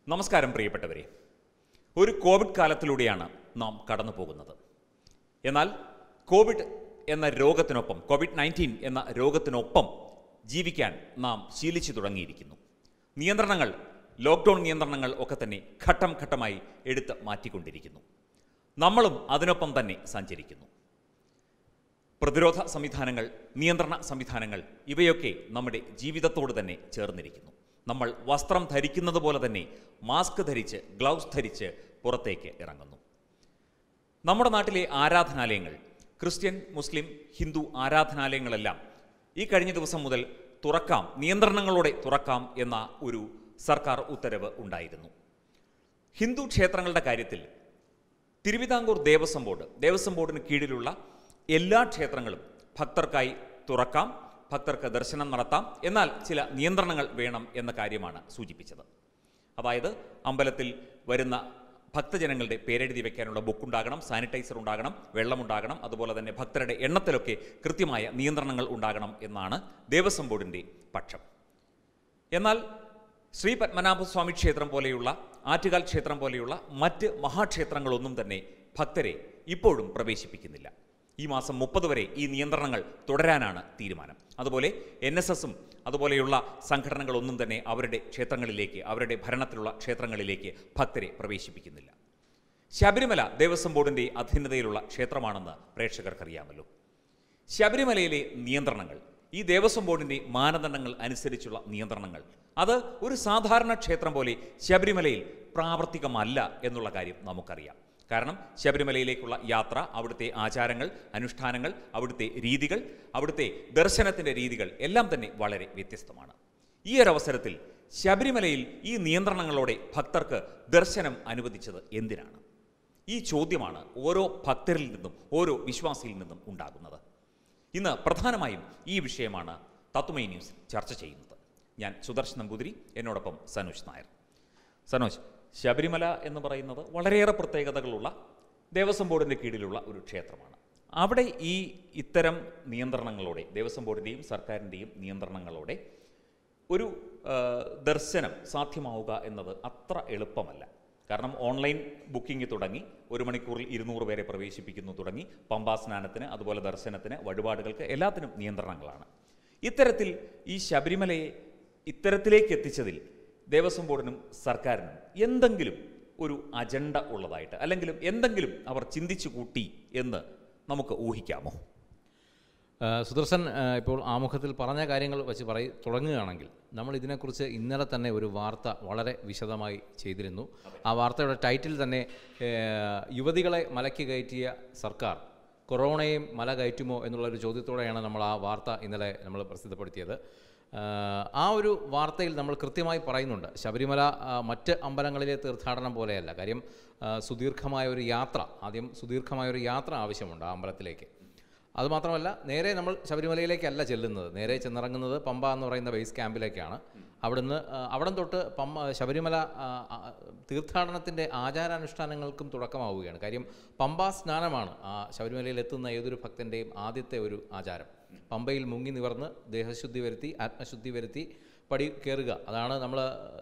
നമസ്കാരം പ്രിയപ്പെട്ടവരെ ഒരു കോവിഡ് കാലത്തിലൂടെയാണ് നാം കടന്നു പോകുന്നത് എന്നാൽ കോവിഡ് എന്ന രോഗത്തിനൊപ്പം കോവിഡ് നയൻറ്റീൻ എന്ന രോഗത്തിനൊപ്പം ജീവിക്കാൻ നാം ശീലിച്ചു തുടങ്ങിയിരിക്കുന്നു നിയന്ത്രണങ്ങൾ ലോക്ക്ഡൗൺ നിയന്ത്രണങ്ങൾ ഒക്കെ തന്നെ ഘട്ടം ഘട്ടമായി എടുത്ത് മാറ്റിക്കൊണ്ടിരിക്കുന്നു നമ്മളും അതിനൊപ്പം തന്നെ സഞ്ചരിക്കുന്നു പ്രതിരോധ സംവിധാനങ്ങൾ നിയന്ത്രണ സംവിധാനങ്ങൾ ഇവയൊക്കെ നമ്മുടെ ജീവിതത്തോട് തന്നെ ചേർന്നിരിക്കുന്നു നമ്മൾ വസ്ത്രം ധരിക്കുന്നത് പോലെ തന്നെ മാസ്ക് ധരിച്ച് ഗ്ലൗസ് ധരിച്ച് പുറത്തേക്ക് ഇറങ്ങുന്നു നമ്മുടെ നാട്ടിലെ ആരാധനാലയങ്ങൾ ക്രിസ്ത്യൻ മുസ്ലിം ഹിന്ദു ആരാധനാലയങ്ങളെല്ലാം ഈ കഴിഞ്ഞ ദിവസം മുതൽ തുറക്കാം നിയന്ത്രണങ്ങളോടെ തുറക്കാം എന്ന ഒരു സർക്കാർ ഉത്തരവ് ഉണ്ടായിരുന്നു ഹിന്ദു ക്ഷേത്രങ്ങളുടെ കാര്യത്തിൽ തിരുവിതാംകൂർ ദേവസ്വം ബോർഡ് ദേവസ്വം ബോർഡിന് കീഴിലുള്ള എല്ലാ ക്ഷേത്രങ്ങളും ഭക്തർക്കായി തുറക്കാം ഭക്തർക്ക് ദർശനം നടത്താം എന്നാൽ ചില നിയന്ത്രണങ്ങൾ വേണം എന്ന കാര്യമാണ് സൂചിപ്പിച്ചത് അതായത് അമ്പലത്തിൽ വരുന്ന ഭക്തജനങ്ങളുടെ പേരെഴുതി വെക്കാനുള്ള ബുക്ക് ഉണ്ടാകണം സാനിറ്റൈസർ ഉണ്ടാകണം വെള്ളമുണ്ടാകണം അതുപോലെ തന്നെ ഭക്തരുടെ എണ്ണത്തിലൊക്കെ കൃത്യമായ നിയന്ത്രണങ്ങൾ ഉണ്ടാകണം എന്നാണ് ദേവസ്വം ബോർഡിൻ്റെ പക്ഷം എന്നാൽ ശ്രീ പത്മനാഭസ്വാമി ക്ഷേത്രം പോലെയുള്ള ആറ്റുകാൽ ക്ഷേത്രം പോലെയുള്ള മറ്റ് മഹാക്ഷേത്രങ്ങളൊന്നും തന്നെ ഭക്തരെ ഇപ്പോഴും പ്രവേശിപ്പിക്കുന്നില്ല ഈ മാസം മുപ്പത് വരെ ഈ നിയന്ത്രണങ്ങൾ തുടരാനാണ് തീരുമാനം അതുപോലെ എൻ എസ് എസും അതുപോലെയുള്ള സംഘടനകളൊന്നും തന്നെ അവരുടെ ക്ഷേത്രങ്ങളിലേക്ക് അവരുടെ ഭരണത്തിലുള്ള ക്ഷേത്രങ്ങളിലേക്ക് ഭക്തരെ പ്രവേശിപ്പിക്കുന്നില്ല ശബരിമല ദേവസ്വം ബോർഡിൻ്റെ അധീനതയിലുള്ള ക്ഷേത്രമാണെന്ന് പ്രേക്ഷകർക്കറിയാമല്ലോ ശബരിമലയിലെ നിയന്ത്രണങ്ങൾ ഈ ദേവസ്വം ബോർഡിൻ്റെ മാനദണ്ഡങ്ങൾ അനുസരിച്ചുള്ള നിയന്ത്രണങ്ങൾ അത് ഒരു സാധാരണ ക്ഷേത്രം പോലെ ശബരിമലയിൽ പ്രാവർത്തികമല്ല എന്നുള്ള കാര്യം നമുക്കറിയാം കാരണം ശബരിമലയിലേക്കുള്ള യാത്ര അവിടുത്തെ ആചാരങ്ങൾ അനുഷ്ഠാനങ്ങൾ അവിടുത്തെ രീതികൾ അവിടുത്തെ ദർശനത്തിൻ്റെ രീതികൾ എല്ലാം തന്നെ വളരെ വ്യത്യസ്തമാണ് ഈ ഒരു അവസരത്തിൽ ശബരിമലയിൽ ഈ നിയന്ത്രണങ്ങളോടെ ഭക്തർക്ക് ദർശനം അനുവദിച്ചത് എന്തിനാണ് ഈ ചോദ്യമാണ് ഓരോ ഭക്തരിൽ നിന്നും ഓരോ വിശ്വാസിയിൽ നിന്നും ഉണ്ടാകുന്നത് ഇന്ന് പ്രധാനമായും ഈ വിഷയമാണ് തത്വമൈ ന്യൂസ് ചർച്ച ചെയ്യുന്നത് ഞാൻ സുദർശൻ നമ്പൂതിരി എന്നോടൊപ്പം സനോജ് നായർ സനോജ് ശബരിമല എന്ന് പറയുന്നത് വളരെയേറെ പ്രത്യേകതകളുള്ള ദേവസ്വം ബോർഡിൻ്റെ കീഴിലുള്ള ഒരു ക്ഷേത്രമാണ് അവിടെ ഈ ഇത്തരം നിയന്ത്രണങ്ങളോടെ ദേവസ്വം ബോർഡിൻ്റെയും സർക്കാരിൻ്റെയും നിയന്ത്രണങ്ങളോടെ ഒരു ആ, ദർശനം സാധ്യമാവുക എന്നത് അത്ര എളുപ്പമല്ല കാരണം ഓൺലൈൻ ബുക്കിംഗ് തുടങ്ങി ഒരു മണിക്കൂറിൽ ഇരുന്നൂറ് പേരെ പ്രവേശിപ്പിക്കുന്നു തുടങ്ങി പമ്പാ സ്നാനത്തിന് അതുപോലെ ദർശനത്തിന് വഴിപാടുകൾക്ക് എല്ലാത്തിനും നിയന്ത്രണങ്ങളാണ് ഇത്തരത്തിൽ ഈ ശബരിമലയെ ഇത്തരത്തിലേക്ക് എത്തിച്ചതിൽ ദേവസ്വം ബോർഡിനും സർക്കാരിനും എന്തെങ്കിലും ഒരു അജണ്ട ഉള്ളതായിട്ട് അല്ലെങ്കിലും എന്തെങ്കിലും അവർ ചിന്തിച്ചു കൂട്ടി എന്ന് നമുക്ക് ഊഹിക്കാമോ ആ, സുദർശൻ ആ, ഇപ്പോൾ ആമുഖത്തിൽ പറഞ്ഞ കാര്യങ്ങൾ വെച്ച് പറയി തുടങ്ങുകയാണെങ്കിൽ നമ്മൾ ഇതിനെക്കുറിച്ച് ഇന്നലെ തന്നെ ഒരു വാർത്ത വളരെ വിശദമായി ചെയ്തിരുന്നു ആ വാർത്തയുടെ ടൈറ്റിൽ തന്നെ ഏ, യുവതികളെ മലയ്ക്ക് കയറ്റിയ സർക്കാർ കൊറോണയും മല കയറ്റുമോ എന്നുള്ളൊരു ചോദ്യത്തോടെയാണ് നമ്മൾ ആ വാർത്ത ഇന്നലെ നമ്മൾ പ്രസിദ്ധപ്പെടുത്തിയത് ആ, ആ ഒരു വാർത്തയിൽ നമ്മൾ കൃത്യമായി പറയുന്നുണ്ട് ശബരിമല ആ, മറ്റ് അമ്പലങ്ങളിലെ തീർത്ഥാടനം പോലെയല്ല കാര്യം ആ, സുദീർഘമായ ഒരു യാത്ര ആദ്യം സുദീർഘമായ ഒരു യാത്ര ആവശ്യമുണ്ട് ആ അമ്പലത്തിലേക്ക് അതുമാത്രമല്ല നേരെ നമ്മൾ ശബരിമലയിലേക്കല്ല ചെല്ലുന്നത് നേരെ ചെന്നിറങ്ങുന്നത് പമ്പ എന്ന് പറയുന്ന ബേസ് ക്യാമ്പിലേക്കാണ് അവിടുന്ന് ആ, അവിടം തൊട്ട് പമ്പ ശബരിമല ആ, ആ, തീർത്ഥാടനത്തിൻ്റെ ആചാരാനുഷ്ഠാനങ്ങൾക്കും തുടക്കമാവുകയാണ് കാര്യം പമ്പാ സ്നാനമാണ് ആ ശബരിമലയിൽ എത്തുന്ന ഏതൊരു ഭക്തൻ്റെയും ആദ്യത്തെ ഒരു ആചാരം പമ്പയിൽ മുങ്ങി നിവർന്ന് ദേഹശുദ്ധി വരുത്തി ആത്മശുദ്ധി വരുത്തി പടി കയറുക അതാണ് നമ്മൾ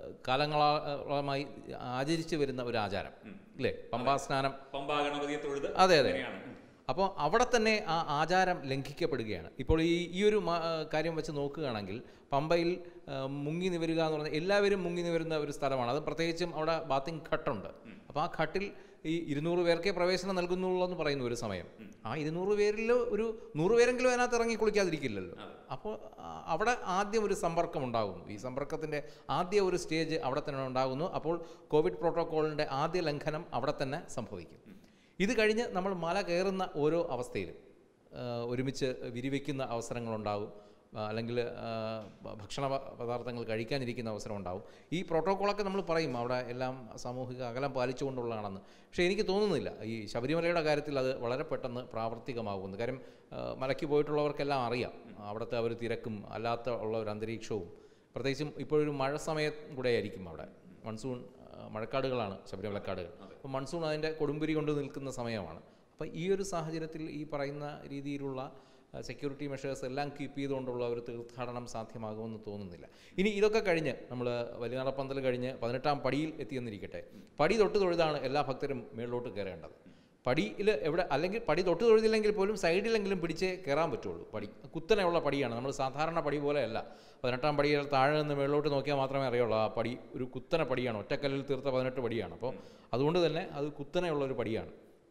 കാലങ്ങളായി ആചരിച്ചു വരുന്ന ഒരു ആചാരം ഇല്ലേ പമ്പാ സ്നാനം പമ്പാ ഗണപതിയെ തൊഴുത് അതെ അതെ അങ്ങനെയാണ്. അപ്പോൾ അവിടെ തന്നെ ആ ആചാരം ലംഘിക്കപ്പെടുകയാണ് ഇപ്പോൾ ഈ ഈ ഒരു മ- ആ, കാര്യം വെച്ച് നോക്കുകയാണെങ്കിൽ പമ്പയിൽ ആ, മുങ്ങി നിവരുക എന്ന് പറഞ്ഞാൽ എല്ലാവരും മുങ്ങി നിവരുന്ന ഒരു സ്ഥലമാണ് അത് പ്രത്യേകിച്ചും അവിടെ ബാത്തിങ് ഘട്ടുണ്ട് അപ്പോൾ ആ ഘട്ടിൽ ഈ ഇരുന്നൂറ് പേർക്കേ പ്രവേശനം നൽകുന്നുള്ളൂ എന്ന് പറയുന്നു ഒരു സമയം ആ ഇരുന്നൂറ് പേരിൽ ഒരു നൂറ് പേരെങ്കിലും അതിനകത്ത് ഇറങ്ങി കുളിക്കാതിരിക്കില്ലല്ലോ അപ്പോൾ ആ, അവിടെ ആദ്യം ഒരു സമ്പർക്കം ഉണ്ടാകുന്നു ഈ സമ്പർക്കത്തിൻ്റെ ആദ്യ ഒരു സ്റ്റേജ് അവിടെ തന്നെ ഉണ്ടാകുന്നു അപ്പോൾ കോവിഡ് പ്രോട്ടോക്കോളിൻ്റെ ആദ്യ ലംഘനം അവിടെ തന്നെ സംഭവിക്കും ഇത് കഴിഞ്ഞ് നമ്മൾ മല കയറുന്ന ഓരോ അവസ്ഥയിലും ആ, ഒരുമിച്ച് വിരിവെക്കുന്ന അവസരങ്ങളുണ്ടാവും ആ, അല്ലെങ്കിൽ ആ, ഭ- ഭക്ഷണ പ- പദാർത്ഥങ്ങൾ കഴിക്കാനിരിക്കുന്ന അവസരം ഉണ്ടാവും ഈ പ്രോട്ടോക്കോളൊക്കെ നമ്മൾ പറയും അവിടെ എല്ലാം സാമൂഹിക അകലം പാലിച്ചുകൊണ്ടുള്ളതാണെന്ന് പക്ഷേ എനിക്ക് തോന്നുന്നില്ല ഈ ശബരിമലയുടെ കാര്യത്തിൽ അത് വളരെ പെട്ടെന്ന് പ്രാവർത്തികമാകുന്നു കാര്യം ആ, മലയ്ക്ക് പോയിട്ടുള്ളവർക്കെല്ലാം അറിയാം അവിടുത്തെ ആ ഒരു തിരക്കും അല്ലാത്ത ഉള്ള ഒരു അന്തരീക്ഷവും പ്രത്യേകിച്ചും ഇപ്പോഴൊരു മഴ സമയം കൂടെ ആയിരിക്കും അവിടെ മൺസൂൺ ആ, മഴക്കാടുകളാണ് ശബരിമലക്കാടുകൾ അപ്പോൾ മൺസൂൺ അതിൻ്റെ കൊടുമ്പിരി കൊണ്ട് നിൽക്കുന്ന സമയമാണ് അപ്പോൾ ഈ ഒരു സാഹചര്യത്തിൽ ഈ പറയുന്ന രീതിയിലുള്ള ആ, സെക്യൂരിറ്റി മെഷേഴ്സ് എല്ലാം കീപ്പ് ചെയ്തുകൊണ്ടുള്ള ഒരു തീർത്ഥാടനം സാധ്യമാകുമെന്ന് തോന്നുന്നില്ല ഇനി ഇതൊക്കെ കഴിഞ്ഞ് നമ്മൾ വലിയനടപ്പന്തൽ കഴിഞ്ഞ് പതിനെട്ടാം പടിയിൽ എത്തിയെന്നിരിക്കട്ടെ പടി തൊട്ട് തൊഴുതാണ് എല്ലാ ഭക്തരും മേളിലോട്ട് കയറേണ്ടത് പടിയിൽ എവിടെ അല്ലെങ്കിൽ പടി തൊട്ട് തൊഴുതില്ലെങ്കിൽ പോലും സൈഡിലെങ്കിലും പിടിച്ചേ കയറാൻ പറ്റുള്ളൂ പടി കുത്തനെയുള്ള പടിയാണ് നമ്മൾ സാധാരണ പടി പോലെയല്ല പതിനെട്ടാം പടിയിൽ താഴെ നിന്ന് മേളിലോട്ട് നോക്കിയാൽ മാത്രമേ അറിയുള്ളൂ ആ പടി ഒരു കുത്തനെ പടിയാണ് ഒറ്റക്കല്ലിൽ തീർത്ത പതിനെട്ട് പടിയാണ് അപ്പോൾ അതുകൊണ്ട് തന്നെ അത് കുത്തനെയുള്ള ഒരു പടിയാണ്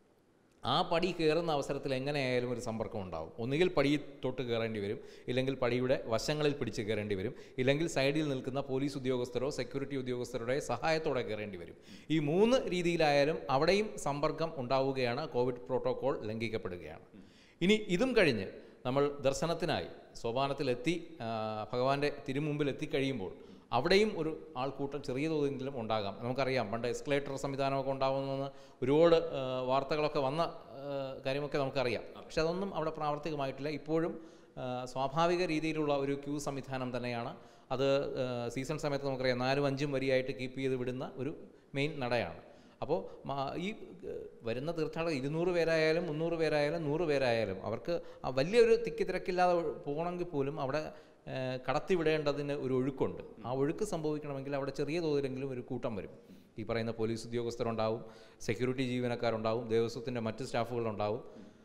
ആ പടി കയറുന്ന അവസരത്തിൽ എങ്ങനെയായാലും ഒരു സമ്പർക്കം ഉണ്ടാവും ഒന്നുകിൽ പടി തൊട്ട് കയറേണ്ടി വരും ഇല്ലെങ്കിൽ പടിയുടെ വശങ്ങളിൽ പിടിച്ച് കയറേണ്ടി വരും ഇല്ലെങ്കിൽ സൈഡിൽ നിൽക്കുന്ന പോലീസ് ഉദ്യോഗസ്ഥരോ സെക്യൂരിറ്റി ഉദ്യോഗസ്ഥരുടെ സഹായത്തോടെ കയറേണ്ടി വരും ഈ മൂന്ന് രീതിയിലായാലും അവിടെയും സമ്പർക്കം ഉണ്ടാവുകയാണ് കോവിഡ് പ്രോട്ടോകോൾ ലംഘിക്കപ്പെടുകയാണ് ഇനി ഇതും കഴിഞ്ഞ് നമ്മൾ ദർശനത്തിനായി സോപാനത്തിലെത്തി ആ, ഭഗവാന്റെ തിരുമുമ്പിൽ എത്തിക്കഴിയുമ്പോൾ അവിടെയും ഒരു ആൾക്കൂട്ടം ചെറിയ തോതിലെങ്കിലും ഉണ്ടാകാം നമുക്കറിയാം പണ്ട് എസ്കലേറ്റർ സംവിധാനമൊക്കെ ഉണ്ടാകുമെന്ന് ഒരുപാട് ആ, വാർത്തകളൊക്കെ വന്ന ആ, കാര്യമൊക്കെ നമുക്കറിയാം പക്ഷെ അതൊന്നും അവിടെ പ്രാവർത്തികമായിട്ടില്ല ഇപ്പോഴും ആ, സ്വാഭാവിക രീതിയിലുള്ള ഒരു ക്യൂ സംവിധാനം തന്നെയാണ് അത് ആ, സീസൺ സമയത്ത് നമുക്കറിയാം നാലും അഞ്ചും വരിയായിട്ട് കീപ്പ് ചെയ്ത് വിടുന്ന ഒരു മെയിൻ നടയാണ് അപ്പോൾ മാ- ഈ ഏഹ്, വരുന്ന തീർത്ഥാടകർ ഇരുന്നൂറ് പേരായാലും മുന്നൂറ് പേരായാലും നൂറ് പേരായാലും അവർക്ക് ആ വലിയൊരു തിക്കി തിരക്കില്ലാതെ പോകണമെങ്കിൽ പോലും അവിടെ ഏഹ്, കടത്തിവിടേണ്ടതിന് ഒരു ഒഴുക്കുണ്ട് ആ ഒഴുക്ക് സംഭവിക്കണമെങ്കിൽ അവിടെ ചെറിയ തോതിലെങ്കിലും ഒരു കൂട്ടം വരും ഈ പറയുന്ന പോലീസ് ഉദ്യോഗസ്ഥരുണ്ടാവും സെക്യൂരിറ്റി ജീവനക്കാരുണ്ടാവും ദേവസ്വത്തിൻ്റെ മറ്റ് സ്റ്റാഫുകളുണ്ടാവും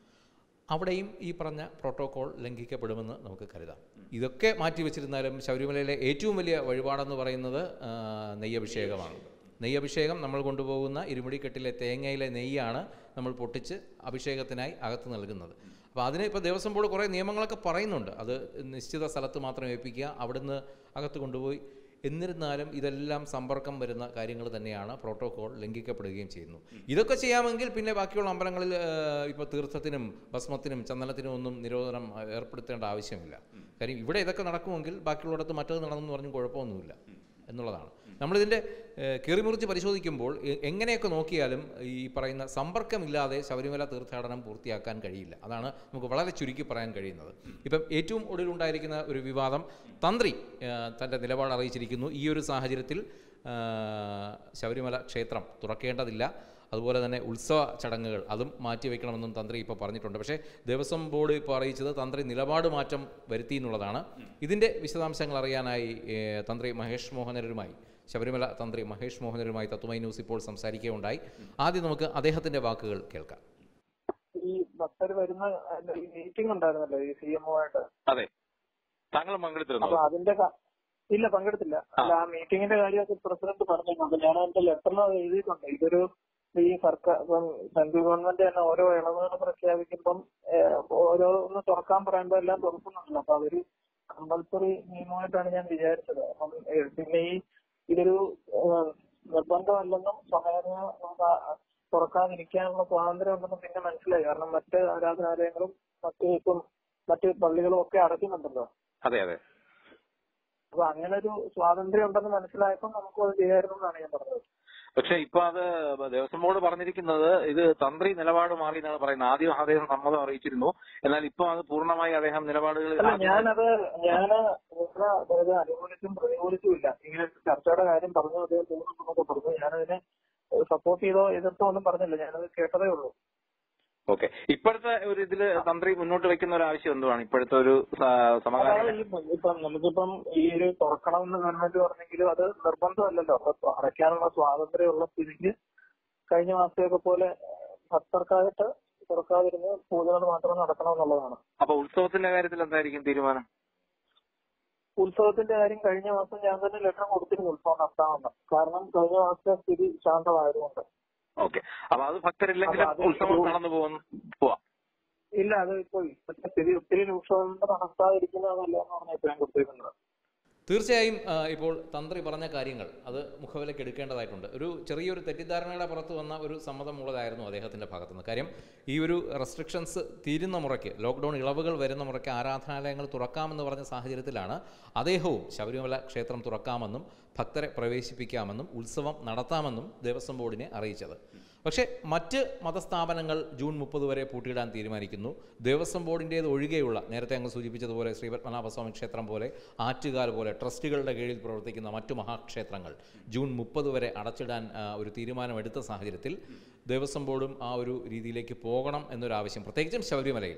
അവിടെയും ഈ പറഞ്ഞ പ്രോട്ടോകോൾ ലംഘിക്കപ്പെടുമെന്ന് നമുക്ക് കരുതാം ഇതൊക്കെ മാറ്റി വെച്ചിരുന്നാലും ശബരിമലയിലെ ഏറ്റവും വലിയ വഴിപാടെന്ന് പറയുന്നത് ആ, നെയ്യഭിഷേകമാണ് നെയ്യഭിഷേകം നമ്മൾ കൊണ്ടുപോകുന്ന ഇരുമുടിക്കെട്ടിലെ തേങ്ങയിലെ നെയ്യാണ് നമ്മൾ പൊട്ടിച്ച് അഭിഷേകത്തിനായി അകത്ത് നൽകുന്നത് അപ്പോൾ അതിന് ഇപ്പോൾ ദേവസ്വം ബോർഡ് കുറേ നിയമങ്ങളൊക്കെ പറയുന്നുണ്ട് അത് നിശ്ചിത സ്ഥലത്ത് മാത്രം ഏൽപ്പിക്കുക അവിടുന്ന് അകത്ത് കൊണ്ടുപോയി എന്നിരുന്നാലും ഇതെല്ലാം സമ്പർക്കം വരുന്ന കാര്യങ്ങൾ തന്നെയാണ് പ്രോട്ടോകോൾ ലംഘിക്കപ്പെടുകയും ചെയ്യുന്നു ഇതൊക്കെ ചെയ്യാമെങ്കിൽ പിന്നെ ബാക്കിയുള്ള അമ്പലങ്ങളിൽ ഇപ്പോൾ തീർത്ഥത്തിനും ഭസ്മത്തിനും ചന്ദനത്തിനും ഒന്നും നിരോധനം ആ, ഏർപ്പെടുത്തേണ്ട ആവശ്യമില്ല കാര്യം ഇവിടെ ഇതൊക്കെ നടക്കുമെങ്കിൽ ബാക്കിയുള്ളിടത്ത് മറ്റത് നടന്നെന്ന് പറഞ്ഞ് കുഴപ്പമൊന്നുമില്ല എന്നുള്ളതാണ് നമ്മളിതിൻ്റെ കീറിമുറിച്ച് പരിശോധിക്കുമ്പോൾ എ- എങ്ങനെയൊക്കെ നോക്കിയാലും ഈ പറയുന്ന സമ്പർക്കമില്ലാതെ ശബരിമല തീർത്ഥാടനം പൂർത്തിയാക്കാൻ കഴിയില്ല അതാണ് നമുക്ക് വളരെ ചുരുക്കി പറയാൻ കഴിയുന്നത് ഇപ്പം ഏറ്റവും ഒടുവിലുണ്ടായിരിക്കുന്ന ഒരു വിവാദം തന്ത്രി ആ, തൻ്റെ നിലപാട് അറിയിച്ചിരിക്കുന്നു ഈ ഒരു സാഹചര്യത്തിൽ ആ, ശബരിമല ക്ഷേത്രം തുറക്കേണ്ടതില്ല അതുപോലെ തന്നെ ഉത്സവ ചടങ്ങുകൾ അതും മാറ്റിവെക്കണമെന്നും തന്ത്രി ഇപ്പോൾ പറഞ്ഞിട്ടുണ്ട് പക്ഷേ ദേവസ്വം ബോർഡ് ഇപ്പോൾ അറിയിച്ചത് തന്ത്രി നിലപാട് മാറ്റം വരുത്തി എന്നുള്ളതാണ് ഇതിൻ്റെ വിശദാംശങ്ങൾ അറിയാനായി ഏഹ്, തന്ത്രി മഹേഷ് മോഹനരുമായി ശബരിമല തന്ത്രി മഹേഷ് മോഹനരുമായി തത്വമൈ ന്യൂസ് ഇപ്പോൾ സംസാരിക്കുകയുണ്ടായി ആദ്യം നമുക്ക് അദ്ദേഹത്തിൻ്റെ വാക്കുകൾ കേൾക്കാം ഈ ഭക്തർ വരുന്ന മീറ്റിംഗ് ഉണ്ടായിരുന്നല്ലോ ഈ സി എം ആയിട്ട് അതെ താങ്കൾ പങ്കെടുത്തിരുന്നോ അപ്പൊ അതിന്റെ ക- ഇല്ല പങ്കെടുത്തില്ല അല്ല ആ മീറ്റിംഗിന്റെ കാര്യമൊക്കെ പ്രസിഡന്റ് പറഞ്ഞിരുന്നു അപ്പൊ ഞാൻ എന്റെ ലെറ്ററിൽ എഴുതിയിട്ടുണ്ട് ഇതൊരു ഈ സർക്കാർ ഇപ്പം സെൻട്രൽ ഗവൺമെന്റ് തന്നെ ഓരോ ഇളവുകൾ പ്രഖ്യാപിക്കുമ്പം ഏഹ്, ഓരോന്ന് തുറക്കാൻ പറയുമ്പോ എല്ലാം തുറക്കുന്നുണ്ടല്ലോ അപ്പൊ അതൊരു കമ്പൽസറി നിയമമായിട്ടാണ് ഞാൻ വിചാരിച്ചത് അപ്പം ഏഹ്, പിന്നെ ഈ ഇതൊരു ഏഹ്, നിർബന്ധമല്ലെന്നും സ്വകാര്യ നമുക്ക് ആ- തുറക്കാതിരിക്കാനുള്ള സ്വാതന്ത്ര്യം ഉണ്ടെന്നും പിന്നെ മനസ്സിലായി കാരണം മറ്റ് ആരാധനാലയങ്ങളും മറ്റ് ഇപ്പം മറ്റ് പള്ളികളും ഒക്കെ അടയ്ക്കുന്നുണ്ടല്ലോ അതെ അതെ അപ്പൊ അങ്ങനെ ഒരു സ്വാതന്ത്ര്യം ഉണ്ടെന്ന് മനസ്സിലായപ്പോൾ നമുക്ക് അത് ചെയ്യായിരുന്നു എന്നാണ് ഞാൻ പറഞ്ഞത് പക്ഷെ ഇപ്പൊ അത് ദേവസ്വം ബോർഡ് പറഞ്ഞിരിക്കുന്നത് ഇത് തന്ത്രി നിലപാട് മാറി എന്നാണ് പറയുന്നത് ആദ്യം അദ്ദേഹം സമ്മതം അറിയിച്ചിരുന്നു എന്നാൽ ഇപ്പൊ അത് പൂർണ്ണമായി അദ്ദേഹം നിലപാടുകൾ അല്ല ഞാനത് ഞാന് ഇവിടെ അതായത് അനുകൂലിച്ചും പ്രതികൂലിച്ചും ഇല്ല ഇങ്ങനെ ചർച്ചയുടെ കാര്യം പറഞ്ഞു അദ്ദേഹം പോകുന്നൊക്കെ പറഞ്ഞു ഞാനതിനെ സപ്പോർട്ട് ചെയ്തോ എതിർത്തോ ഒന്നും പറഞ്ഞില്ല ഞാനത് കേട്ടതേ ഉള്ളൂ ഓക്കെ ഇപ്പോഴത്തെ ഒരു ഇതില് തന്ത്രി മുന്നോട്ട് വെക്കുന്ന ഒരു ആവശ്യം എന്തുവാണ് ഇപ്പോഴത്തെ ഒരു സ- സമാധാനം അതായത് ഈ ഇപ്പം നമുക്കിപ്പം ഈ ഒരു തുറക്കണമെന്ന് ഗവൺമെന്റ് പറഞ്ഞെങ്കിലും അത് നിർബന്ധമല്ലല്ലോ അപ്പൊ അടയ്ക്കാനുള്ള സ്വാതന്ത്ര്യമുള്ള സ്ഥിതിക്ക് കഴിഞ്ഞ മാസത്തെയൊക്കെ പോലെ ഭക്തർക്കായിട്ട് തുറക്കാതിരുന്ന് പൂജകൾ മാത്രം നടക്കണമെന്നുള്ളതാണ് അപ്പൊ ഉത്സവത്തിന്റെ കാര്യത്തിൽ എന്തായിരിക്കും തീരുമാനം ഉത്സവത്തിന്റെ കാര്യം കഴിഞ്ഞ മാസം ഞാൻ തന്നെ ലെറ്റർ കൊടുത്തിരുന്നു ഉത്സവം നടത്താമെന്ന് കാരണം കഴിഞ്ഞ മാസത്തെ സ്ഥിതി ശാന്തമായതുകൊണ്ട് ഓക്കെ അപ്പൊ അത് ഭക്തരില്ലെങ്കിലും അപ്പൊ അത് ഉത്സവം ഒരു- നടന്നു പോകുന്നു പോവാം ഇല്ല അത് ഇപ്പൊ ഇപ്പോഴത്തെ സ്ഥിതി ഒത്തിരി രൂക്ഷമായിട്ട് നടത്താതിരിക്കുന്നതല്ല എന്ന് പറഞ്ഞാൽ ഇപ്പൊ ഞാൻ കൊടുത്തിരിക്കുന്നത് തീർച്ചയായും ആ, ഇപ്പോൾ തന്ത്രി പറഞ്ഞ കാര്യങ്ങൾ അത് മുഖവിലേക്ക് എടുക്കേണ്ടതായിട്ടുണ്ട് ഒരു ചെറിയൊരു തെറ്റിദ്ധാരണയുടെ പുറത്ത് വന്ന ഒരു സമ്മതമുള്ളതായിരുന്നു അദ്ദേഹത്തിൻ്റെ ഭാഗത്തുനിന്ന് കാര്യം ഈ ഒരു റെസ്ട്രിക്ഷൻസ് തീരുന്ന മുറയ്ക്ക് ലോക്ക്ഡൗൺ ഇളവുകൾ വരുന്ന മുറയ്ക്ക് ആരാധനാലയങ്ങൾ തുറക്കാമെന്ന് പറഞ്ഞ സാഹചര്യത്തിലാണ് അദ്ദേഹവും ശബരിമല ക്ഷേത്രം തുറക്കാമെന്നും ഭക്തരെ പ്രവേശിപ്പിക്കാമെന്നും ഉത്സവം നടത്താമെന്നും ദേവസ്വം ബോർഡിനെ അറിയിച്ചത് പക്ഷേ മറ്റ് മതസ്ഥാപനങ്ങൾ ജൂൺ മുപ്പത് വരെ പൂട്ടിയിടാൻ തീരുമാനിക്കുന്നു ദേവസ്വം ബോർഡിൻ്റേത് ഒഴികെയുള്ള നേരത്തെ അങ്ങ് സൂചിപ്പിച്ചതുപോലെ ശ്രീ പത്മനാഭസ്വാമി ക്ഷേത്രം പോലെ ആറ്റുകാൽ പോലെ ട്രസ്റ്റുകളുടെ കീഴിൽ പ്രവർത്തിക്കുന്ന മറ്റു മഹാക്ഷേത്രങ്ങൾ ജൂൺ മുപ്പത് വരെ അടച്ചിടാൻ ആ, ഒരു തീരുമാനമെടുത്ത സാഹചര്യത്തിൽ ദേവസ്വം ബോർഡും ആ ഒരു രീതിയിലേക്ക് പോകണം എന്നൊരു ആവശ്യം പ്രത്യേകിച്ചും ശബരിമലയിൽ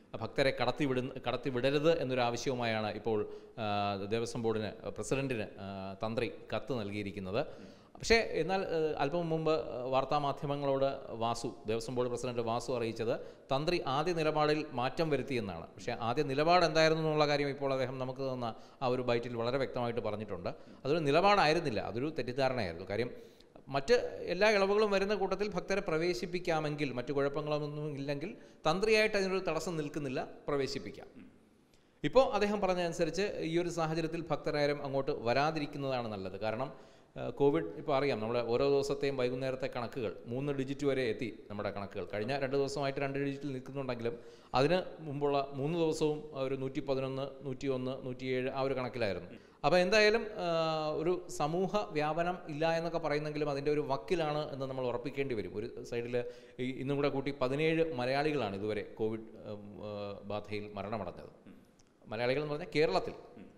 ഭക്തരെ കടത്തിവിടുന്ന കടത്തിവിടരുത് എന്നൊരു ആവശ്യവുമായാണ് ഇപ്പോൾ ആ, ദേവസ്വം ബോർഡിന് പ്രസിഡന്റിന് ആ, തന്ത്രി കത്ത് നൽകിയിരിക്കുന്നത് പക്ഷേ എന്നാൽ ഏഹ്, അല്പം മുമ്പ് ഏഹ്, വാർത്താമാധ്യമങ്ങളോട് വാസു ദേവസ്വം ബോർഡ് പ്രസിഡന്റ് വാസു അറിയിച്ചത് തന്ത്രി ആദ്യ നിലപാടിൽ മാറ്റം വരുത്തിയെന്നാണ് പക്ഷേ ആദ്യ നിലപാട് എന്തായിരുന്നു എന്നുള്ള കാര്യം ഇപ്പോൾ അദ്ദേഹം നമുക്ക് തന്ന ആ ഒരു ബൈറ്റിൽ വളരെ വ്യക്തമായിട്ട് പറഞ്ഞിട്ടുണ്ട് അതൊരു നിലപാടായിരുന്നില്ല അതൊരു തെറ്റിദ്ധാരണയായിരുന്നു കാര്യം മറ്റ് എല്ലാ ഇളവുകളും വരുന്ന കൂട്ടത്തിൽ ഭക്തരെ പ്രവേശിപ്പിക്കാമെങ്കിൽ മറ്റു കുഴപ്പങ്ങളൊന്നും ഇല്ലെങ്കിൽ തന്ത്രിയായിട്ട് അതിനൊരു തടസ്സം നിൽക്കുന്നില്ല പ്രവേശിപ്പിക്കാം ഇപ്പോൾ അദ്ദേഹം പറഞ്ഞതനുസരിച്ച് ഈ ഒരു സാഹചര്യത്തിൽ ഭക്തരാരും അങ്ങോട്ട് വരാതിരിക്കുന്നതാണ് നല്ലത് കാരണം ആ, കോവിഡ് ഇപ്പോൾ അറിയാം നമ്മുടെ ഓരോ ദിവസത്തെയും വൈകുന്നേരത്തെ കണക്കുകൾ മൂന്ന് ഡിജിറ്റ് വരെ എത്തി നമ്മുടെ കണക്കുകൾ കഴിഞ്ഞ രണ്ട് ദിവസമായിട്ട് രണ്ട് ഡിജിറ്റിൽ നിൽക്കുന്നുണ്ടെങ്കിലും അതിന് മുമ്പുള്ള മൂന്ന് ദിവസവും ഒരു നൂറ്റി പതിനൊന്ന് നൂറ്റി ഒന്ന് നൂറ്റിയേഴ് ആ ഒരു കണക്കിലായിരുന്നു അപ്പോൾ എന്തായാലും ആ, ഒരു സമൂഹ വ്യാപനം ഇല്ല എന്നൊക്കെ പറയുന്നെങ്കിലും അതിൻ്റെ ഒരു വക്കിലാണ് എന്ന് നമ്മൾ ഉറപ്പിക്കേണ്ടി വരും ഒരു സൈഡിൽ ഇന്നും കൂടെ കൂട്ടി പതിനേഴ് മലയാളികളാണ് ഇതുവരെ കോവിഡ് ഉം, ആ, ബാധയിൽ മരണമടഞ്ഞത് മലയാളികൾ എന്ന് പറഞ്ഞാൽ കേരളത്തിൽ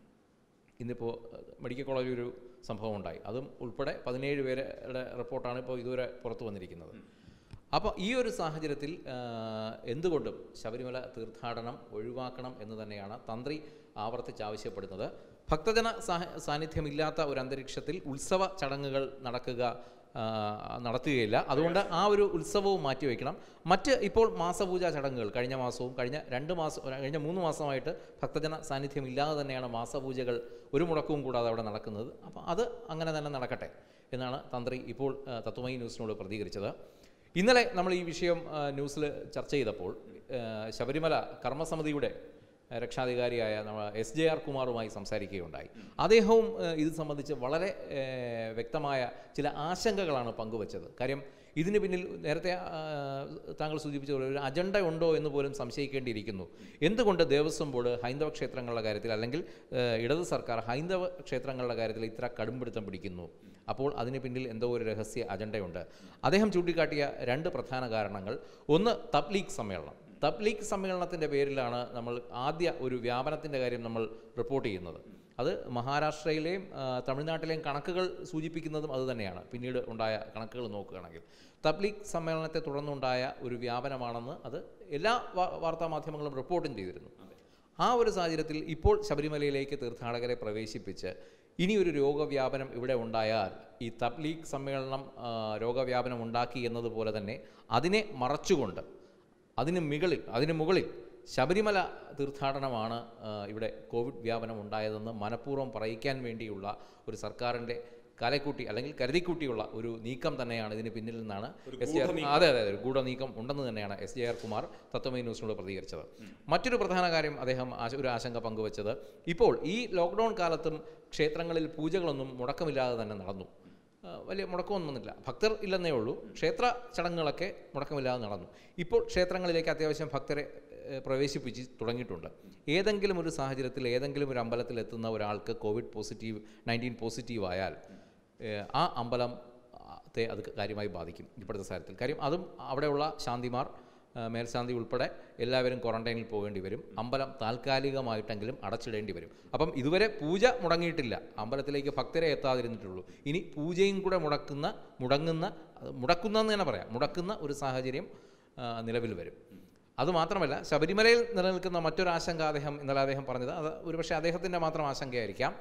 ഇന്നിപ്പോൾ മെഡിക്കൽ കോളേജിൽ ഒരു സംഭവം ഉണ്ടായി അതും ഉൾപ്പെടെ പതിനേഴ് പേരുടെ റിപ്പോർട്ടാണ് ഇപ്പോൾ ഇതുവരെ പുറത്തു വന്നിരിക്കുന്നത് അപ്പോൾ ഈ ഒരു സാഹചര്യത്തിൽ ആ, എന്തുകൊണ്ടും ശബരിമല തീർത്ഥാടനം ഒഴിവാക്കണം എന്ന് തന്നെയാണ് തന്ത്രി ആവർത്തിച്ച് ആവശ്യപ്പെടുന്നത് ഭക്തജന സാഹ- സാന്നിധ്യമില്ലാത്ത ഒരു അന്തരീക്ഷത്തിൽ ഉത്സവ ചടങ്ങുകൾ നടക്കുക ആ, നടത്തുകയില്ല അതുകൊണ്ട് ആ ഒരു ഉത്സവവും മാറ്റിവെക്കണം മറ്റ് ഇപ്പോൾ മാസപൂജ ചടങ്ങുകൾ കഴിഞ്ഞ മാസവും കഴിഞ്ഞ രണ്ട് മാസം കഴിഞ്ഞ മൂന്ന് മാസമായിട്ട് ഭക്തജന സാന്നിധ്യം ഇല്ലാതെ തന്നെയാണ് മാസപൂജകൾ ഒരു മുടക്കവും കൂടാതെ അവിടെ നടക്കുന്നത് അപ്പോൾ അത് അങ്ങനെ തന്നെ നടക്കട്ടെ എന്നാണ് തന്ത്രി ഇപ്പോൾ ആ, തത്വമയി ന്യൂസിനോട് പ്രതികരിച്ചത് ഇന്നലെ നമ്മൾ ഈ വിഷയം ആ, ന്യൂസിൽ ചർച്ച ചെയ്തപ്പോൾ ആ, ശബരിമല കർമ്മസമിതിയുടെ രക്ഷാധികാരിയായ നമ്മ എസ് ജെ ആർ കുമാറുമായി സംസാരിക്കുകയുണ്ടായി അദ്ദേഹവും ഏഹ്, ഇത് സംബന്ധിച്ച് വളരെ ഏഹ്, വ്യക്തമായ ചില ആശങ്കകളാണ് പങ്കുവച്ചത് കാര്യം ഇതിന് പിന്നിൽ നേരത്തെ ആ, താങ്കൾ സൂചിപ്പിച്ച പോലെ ഒരു അജണ്ട ഉണ്ടോ എന്ന് പോലും സംശയിക്കേണ്ടിയിരിക്കുന്നു എന്തുകൊണ്ട് ദേവസ്വം ബോർഡ് ഹൈന്ദവ ക്ഷേത്രങ്ങളുടെ കാര്യത്തിൽ അല്ലെങ്കിൽ ഏഹ്, ഇടത് സർക്കാർ ഹൈന്ദവ ക്ഷേത്രങ്ങളുടെ കാര്യത്തിൽ ഇത്ര കടുംപിടുത്തം പിടിക്കുന്നു അപ്പോൾ അതിന് പിന്നിൽ എന്തോ ഒരു രഹസ്യ അജണ്ടയുണ്ട് അദ്ദേഹം ചൂണ്ടിക്കാട്ടിയ രണ്ട് പ്രധാന കാരണങ്ങൾ ഒന്ന് തബ്ലീഗ് സമ്മേളനം തബ്ലീഗ് സമ്മേളനത്തിൻ്റെ പേരിലാണ് നമ്മൾ ആദ്യ ഒരു വ്യാപനത്തിൻ്റെ കാര്യം നമ്മൾ റിപ്പോർട്ട് ചെയ്യുന്നത് അത് മഹാരാഷ്ട്രയിലെയും ആ, തമിഴ്നാട്ടിലെയും കണക്കുകൾ സൂചിപ്പിക്കുന്നതും അതുതന്നെയാണ് പിന്നീട് ഉണ്ടായ കണക്കുകൾ നോക്കുകയാണെങ്കിൽ തബ്ലീഗ് സമ്മേളനത്തെ തുടർന്നുണ്ടായ ഒരു വ്യാപനമാണെന്ന് അത് എല്ലാ വാ- വാർത്താ മാധ്യമങ്ങളും റിപ്പോർട്ടും ചെയ്തിരുന്നു ആ ഒരു സാഹചര്യത്തിൽ ഇപ്പോൾ ശബരിമലയിലേക്ക് തീർത്ഥാടകരെ പ്രവേശിപ്പിച്ച് ഇനി ഒരു രോഗവ്യാപനം ഇവിടെ ഉണ്ടായാൽ ഈ തബ്ലീഗ് സമ്മേളനം ആ, രോഗവ്യാപനം ഉണ്ടാക്കി എന്നതുപോലെ തന്നെ അതിനെ മറച്ചുകൊണ്ട് അതിന് മുകളിൽ അതിന് മുകളിൽ ശബരിമല തീർത്ഥാടനമാണ് ആ, ഇവിടെ കോവിഡ് വ്യാപനം ഉണ്ടായതെന്ന് മനഃപൂർവ്വം പറയിക്കാൻ വേണ്ടിയുള്ള ഒരു സർക്കാരിൻ്റെ കലക്കൂട്ടി അല്ലെങ്കിൽ കരുതിക്കൂട്ടിയുള്ള ഒരു നീക്കം തന്നെയാണ് ഇതിന് പിന്നിൽ നിന്നാണ് എസ് ജെ ആർ അതെ അതെ അതെ ഒരു ഗൂഢനീക്കം ഉണ്ടെന്ന് തന്നെയാണ് S J R Kumar Tatwamayi ന്യൂസിനോട് പ്രതികരിച്ചത് മറ്റൊരു പ്രധാന കാര്യം അദ്ദേഹം ആശ- ഒരു ആശങ്ക പങ്കുവച്ചത് ഇപ്പോൾ ഈ ലോക്ക്ഡൗൺ കാലത്തും ക്ഷേത്രങ്ങളിൽ പൂജകളൊന്നും മുടക്കമില്ലാതെ തന്നെ നടന്നു ആ, വലിയ മുടക്കമൊന്നും വന്നില്ല ഭക്തർ ഇല്ലെന്നേ ഉള്ളൂ ക്ഷേത്ര ചടങ്ങുകളൊക്കെ മുടക്കമില്ലാതെ നടന്നു ഇപ്പോൾ ക്ഷേത്രങ്ങളിലേക്ക് അത്യാവശ്യം ഭക്തരെ ഏ, പ്രവേശിപ്പിച്ച് തുടങ്ങിയിട്ടുണ്ട് ഏതെങ്കിലും ഒരു സാഹചര്യത്തിൽ ഏതെങ്കിലും ഒരു അമ്പലത്തിൽ എത്തുന്ന ഒരാൾക്ക് കോവിഡ് പോസിറ്റീവ് നയൻറ്റീൻ പോസിറ്റീവ് ആയാൽ ഏ, ആ അമ്പലം ആ, ത്തെ അത് കാര്യമായി ബാധിക്കും ഇപ്പോഴത്തെ സാഹചര്യത്തിൽ കാര്യം അതും അവിടെയുള്ള ശാന്തിമാർ ആ, മേൽശാന്തി ഉൾപ്പെടെ എല്ലാവരും ക്വാറന്റൈനിൽ പോകേണ്ടി വരും അമ്പലം താൽക്കാലികമായിട്ടെങ്കിലും അടച്ചിടേണ്ടി വരും അപ്പം ഇതുവരെ പൂജ മുടങ്ങിയിട്ടില്ല അമ്പലത്തിലേക്ക് ഭക്തരെ എത്താതിരുന്നിട്ടുള്ളൂ ഇനി പൂജയും കൂടെ മുടക്കുന്ന മുടങ്ങുന്ന അത് മുടക്കുന്നതെന്ന് തന്നെ പറയാം മുടക്കുന്ന ഒരു സാഹചര്യം ആ, നിലവിൽ വരും അതുമാത്രമല്ല ശബരിമലയിൽ നിലനിൽക്കുന്ന മറ്റൊരു ആശങ്ക അദ്ദേഹം ഇന്നലെ അദ്ദേഹം പറഞ്ഞത് അത് ഒരുപക്ഷെ അദ്ദേഹത്തിൻ്റെ മാത്രം ആശങ്കയായിരിക്കാം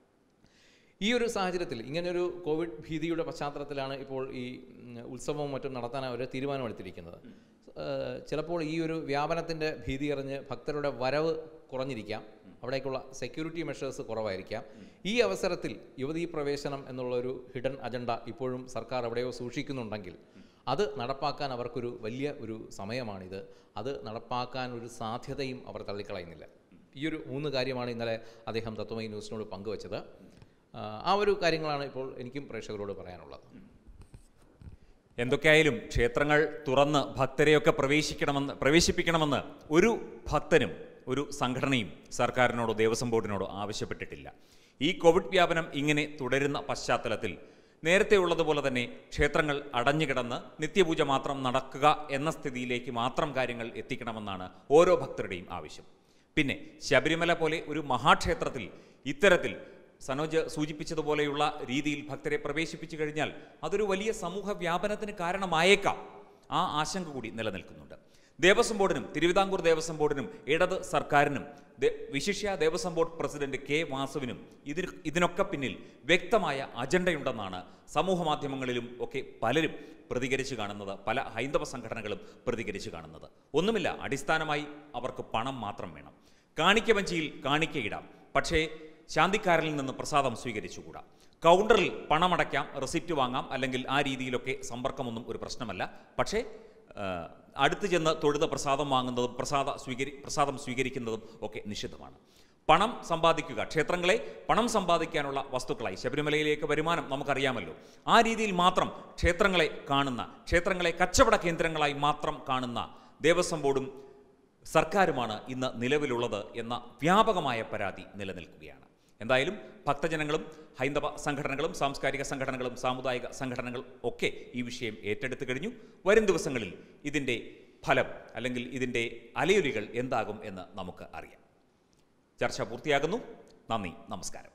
ഈ ഒരു സാഹചര്യത്തിൽ ഇങ്ങനൊരു കോവിഡ് ഭീതിയുടെ പശ്ചാത്തലത്തിലാണ് ഇപ്പോൾ ഈ ഉം, ഉത്സവവും മറ്റും നടത്താൻ അവർ തീരുമാനമെടുത്തിരിക്കുന്നത് ഏഹ്, ചിലപ്പോൾ ഈ ഒരു വ്യാപനത്തിൻ്റെ ഭീതി അറിഞ്ഞ് ഭക്തരുടെ വരവ് കുറഞ്ഞിരിക്കാം അവിടേക്കുള്ള സെക്യൂരിറ്റി മെഷേഴ്സ് കുറവായിരിക്കാം ഈ അവസരത്തിൽ യുവതീ പ്രവേശനം എന്നുള്ളൊരു ഹിഡൻ അജണ്ട ഇപ്പോഴും സർക്കാർ എവിടെയോ സൂക്ഷിക്കുന്നുണ്ടെങ്കിൽ അത് നടപ്പാക്കാൻ അവർക്കൊരു വലിയ ഒരു സമയമാണിത് അത് നടപ്പാക്കാൻ ഒരു സാധ്യതയും അവർ തള്ളിക്കളയുന്നില്ല ഈ ഒരു മൂന്ന് കാര്യമാണ് ഇന്നലെ അദ്ദേഹം തത്വമയി ന്യൂസിനോട് പങ്കുവച്ചത് ആ, ആ ഒരു കാര്യങ്ങളാണ് ഇപ്പോൾ എനിക്കും പ്രേക്ഷകരോട് പറയാനുള്ളത് എന്തൊക്കെയായാലും ക്ഷേത്രങ്ങൾ തുറന്ന് ഭക്തരെയൊക്കെ പ്രവേശിക്കണമെന്ന് പ്രവേശിപ്പിക്കണമെന്ന് ഒരു ഭക്തനും ഒരു സംഘടനയും സർക്കാരിനോടോ ദേവസ്വം ബോർഡിനോടോ ആവശ്യപ്പെട്ടിട്ടില്ല ഈ കോവിഡ് വ്യാപനം ഇങ്ങനെ തുടരുന്ന പശ്ചാത്തലത്തിൽ നേരത്തെ ഉള്ളതുപോലെ തന്നെ ക്ഷേത്രങ്ങൾ അടഞ്ഞുകിടന്ന് നിത്യപൂജ മാത്രം നടക്കുക എന്ന സ്ഥിതിയിലേക്ക് മാത്രം കാര്യങ്ങൾ എത്തിക്കണമെന്നാണ് ഓരോ ഭക്തരുടെയും ആവശ്യം പിന്നെ ശബരിമല പോലെ ഒരു മഹാക്ഷേത്രത്തിൽ ഇത്തരത്തിൽ സനോജ് സൂചിപ്പിച്ചതുപോലെയുള്ള രീതിയിൽ ഭക്തരെ പ്രവേശിപ്പിച്ചു കഴിഞ്ഞാൽ അതൊരു വലിയ സമൂഹ വ്യാപനത്തിന് കാരണമായേക്കാം ആ ആശങ്ക കൂടി നിലനിൽക്കുന്നുണ്ട് ദേവസ്വം ബോർഡിനും തിരുവിതാംകൂർ ദേവസ്വം ബോർഡിനും ഇടത് സർക്കാരിനും ദേ- വിശിഷ്യ ദേവസ്വം ബോർഡ് പ്രസിഡന്റ് കെ വാസുവിനും ഇതിന് ഇതിനൊക്കെ പിന്നിൽ വ്യക്തമായ അജണ്ടയുണ്ടെന്നാണ് സമൂഹ മാധ്യമങ്ങളിലും ഒക്കെ പലരും പ്രതികരിച്ചു കാണുന്നത് പല ഹൈന്ദവ സംഘടനകളും പ്രതികരിച്ചു കാണുന്നത് ഒന്നുമില്ല അടിസ്ഥാനമായി അവർക്ക് പണം മാത്രം വേണം കാണിക്ക വഞ്ചിയിൽ കാണിക്കയിടാം പക്ഷേ ശാന്തിക്കാരനിൽ നിന്ന് പ്രസാദം സ്വീകരിച്ചുകൂടാ കൗണ്ടറിൽ പണമടയ്ക്കാം റെസിപ്റ്റ് വാങ്ങാം അല്ലെങ്കിൽ ആ രീതിയിലൊക്കെ സമ്പർക്കമൊന്നും ഒരു പ്രശ്നമല്ല പക്ഷേ ആ, അടുത്ത് ചെന്ന് തൊഴുത പ്രസാദം വാങ്ങുന്നതും പ്രസാദ സ്വീകരി പ്രസാദം സ്വീകരിക്കുന്നതും ഒക്കെ നിഷിദ്ധമാണ് പണം സമ്പാദിക്കുക ക്ഷേത്രങ്ങളെ പണം സമ്പാദിക്കാനുള്ള വസ്തുക്കളായി ശബരിമലയിലേക്ക് വരുമാനം നമുക്കറിയാമല്ലോ ആ രീതിയിൽ മാത്രം ക്ഷേത്രങ്ങളെ കാണുന്ന ക്ഷേത്രങ്ങളെ കച്ചവട കേന്ദ്രങ്ങളായി മാത്രം കാണുന്ന ദേവസ്വം ബോർഡും സർക്കാരുമാണ് ഇന്ന് നിലവിലുള്ളത് എന്ന വ്യാപകമായ പരാതി നിലനിൽക്കുകയാണ് എന്തായാലും ഭക്തജനങ്ങളും ഹൈന്ദവ സംഘടനകളും സാംസ്കാരിക സംഘടനകളും സാമുദായിക സംഘടനകളും ഒക്കെ ഈ വിഷയം ഏറ്റെടുത്തു കഴിഞ്ഞു വരും ദിവസങ്ങളിൽ ഇതിൻ്റെ ഫലം അല്ലെങ്കിൽ ഇതിൻ്റെ അലയൊലികൾ എന്താകും എന്ന് നമുക്ക് അറിയാം ചർച്ച പൂർത്തിയാകുന്നു നന്ദി നമസ്കാരം